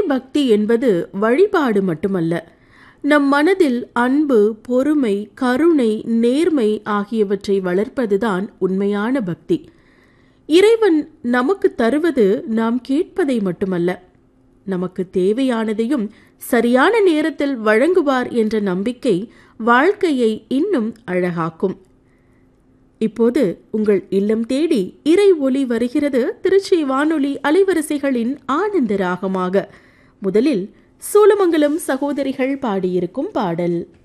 பக்தி என்பது வழிபாடு மட்டுமல்ல நம் மனதில் அன்பு பொறுமை கருணை நேர்மை ஆகியவற்றை வளர்ப்பதுதான் உண்மையான பக்தி இறைவன் நமக்கு தருவது நாம் கேட்பதை மட்டுமல்ல நமக்கு தேவையானதையும் சரியான நேரத்தில் வழங்குவார் என்ற நம்பிக்கை வாழ்க்கையை இன்னும் அழகாக்கும் இப்போது உங்கள் இல்லம் தேடி இறை ஒளி வருகிறது திருச்சி வானொலி அலைவரிசைகளின் ஆனந்த ராகமாக முதலில் சூலமங்கலம் சகோதரிகள் பாடியிருக்கும் பாடல்